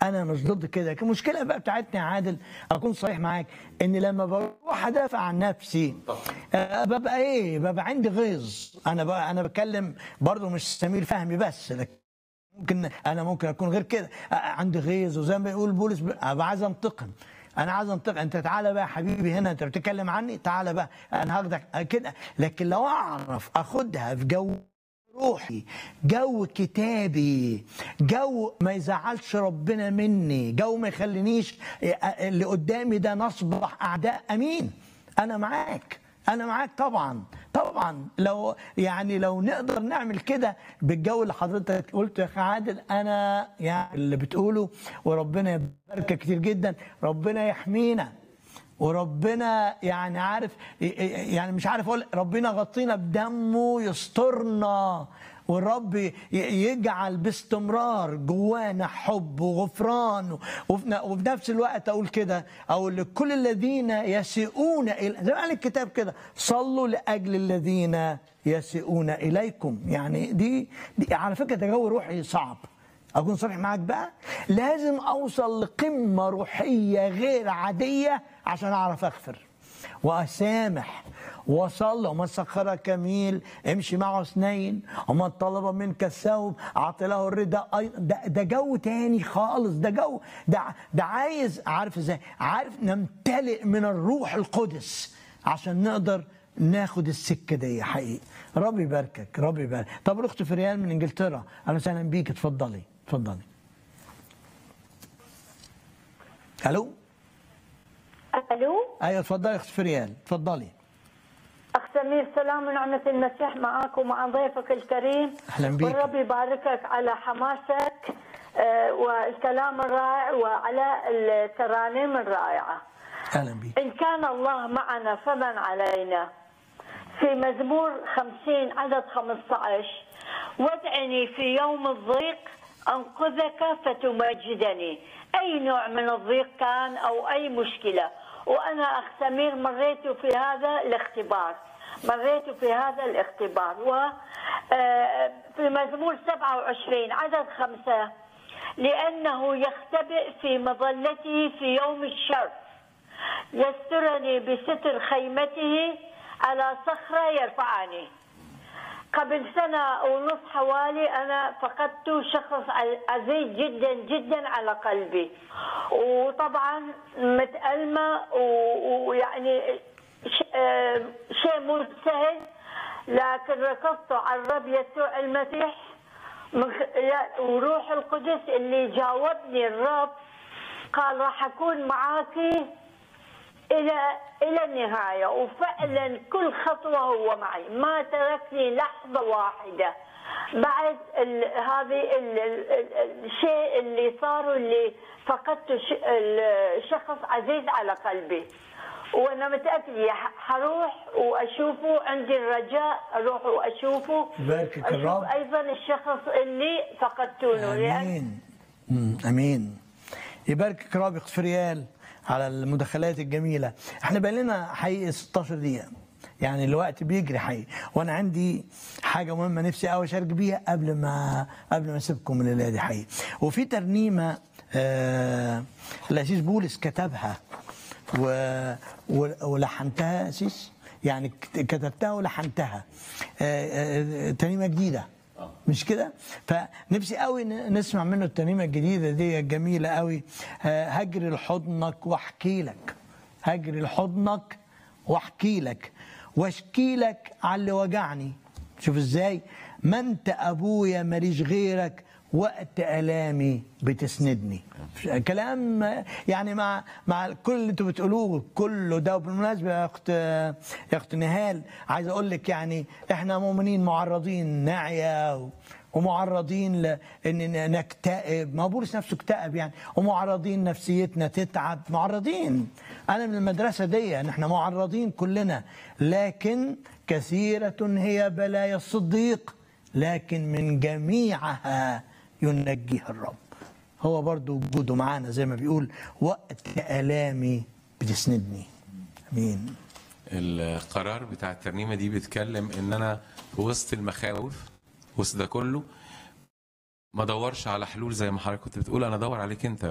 انا مش ضد كده لكن المشكله بقى بتاعتنا يا عادل اكون صريح معاك ان لما بروح ادافع عن نفسي آه، ببقى ايه ببقى عندي غيظ انا بقى انا بتكلم برضو مش سمير فهمي بس لكن ممكن انا ممكن اكون غير كده آه، عندي غيظ وزي ما بيقول بولس ب- ابقى عايز انتقم انا عايز انتقم انت تعالى بقى يا حبيبي هنا انت بتتكلم عني تعالى بقى انا هاخدك آه، كده لكن لو اعرف اخدها في جو روحي جو كتابي جو ما يزعلش ربنا مني جو ما يخلينيش اللي قدامي ده نصبح اعداء امين انا معاك انا معاك طبعا طبعا لو يعني لو نقدر نعمل كده بالجو اللي حضرتك قلته يا اخي عادل انا يعني اللي بتقوله وربنا يباركك كتير جدا ربنا يحمينا وربنا يعني عارف يعني مش عارف اقول ربنا غطينا بدمه يسترنا والرب ي- يجعل باستمرار جوانا حب وغفران وفي ن- وفي نفس الوقت اقول كده او لكل الذين يسيئون الى زي ما قال الكتاب كده صلوا لاجل الذين يسيئون اليكم يعني دي, دي على فكره ده جو روحي صعب اكون صريح معاك بقى لازم اوصل لقمه روحيه غير عاديه عشان اعرف اغفر واسامح وصلى ومن سخرك ميل امشي معه اثنين ومن طلب منك الثوب اعطي له الرداء ايضا ده, ده جو تاني خالص ده جو ده ده عايز عارف ازاي عارف نمتلئ من الروح القدس عشان نقدر ناخد السكه دي حقيقي ربي يباركك ربي يبارك طب الاخت فريال من انجلترا اهلا وسهلا بيك اتفضلي اتفضلي الو الو ايوه اتفضلي اخت فريال اتفضلي اخ سمير سلام ونعمه المسيح معك ومع ضيفك الكريم أهلاً بيك. والرب يباركك على حماسك آه، والكلام الرائع وعلى الترانيم الرائعه اهلا بيك إن كان الله معنا فمن علينا في مزمور خمسين عدد خمسة عشر وادعني في يوم الضيق أنقذك فتمجدني أي نوع من الضيق كان أو أي مشكلة وأنا أخ سمير مريت في هذا الاختبار مريت في هذا الاختبار وفي مزمور 27 عدد خمسة لأنه يختبئ في مظلته في يوم الشر يسترني بستر خيمته على صخرة يرفعني قبل سنة ونص حوالي أنا فقدت شخص عزيز جدا جدا على قلبي وطبعا متألمة و- ويعني ش- آه، شيء مو سهل لكن ركضت على الرب يسوع المسيح من خ- لا- وروح القدس اللي جاوبني الرب قال راح أكون معاكي الى الى النهايه وفعلا كل خطوه هو معي ما تركني لحظه واحده بعد ال هذه ال ال ال الشيء اللي صار واللي فقدت ش ال- شخص عزيز على قلبي وانا متاكده ح- حروح واشوفه عندي الرجاء اروح واشوفه يباركك أشوف الرب. ايضا الشخص اللي فقدتونه لأن امين مم، امين يباركك رب اخت فريال على المداخلات الجميله احنا بقى لنا حقيقي 16 دقيقه يعني الوقت بيجري حقيقي وانا عندي حاجه مهمه نفسي قوي اشارك بيها قبل ما قبل ما اسيبكم الليله دي حقيقي وفي ترنيمه آه الاسيس بولس كتبها و... و... ولحنتها اسيس يعني كت- كتبتها ولحنتها آه، آه، ترنيمه جديده مش كده فنفسي قوي ن- نسمع منه الترنيمه الجديده دي الجميله قوي آه، هجري لحضنك واحكي لك هجري لحضنك واحكي لك واشكي لك على اللي وجعني شوف ازاي ما انت ابويا ماليش غيرك وقت الامي بتسندني كلام يعني مع مع كل اللي انتوا بتقولوه كله ده وبالمناسبه يا اخت يا اخت نهال عايز اقول لك يعني احنا مؤمنين معرضين نعيا و- ومعرضين لان نكتئب ما هو بولس نفسه اكتئب يعني ومعرضين نفسيتنا تتعب معرضين انا من المدرسه دي ان احنا معرضين كلنا لكن كثيره هي بلايا الصديق لكن من جميعها ينجيها الرب هو برضو وجوده معانا زي ما بيقول وقت الامي بتسندني امين القرار بتاع الترنيمه دي بيتكلم ان انا في وسط المخاوف وسط ده كله ما ادورش على حلول زي ما حضرتك كنت بتقول انا ادور عليك انت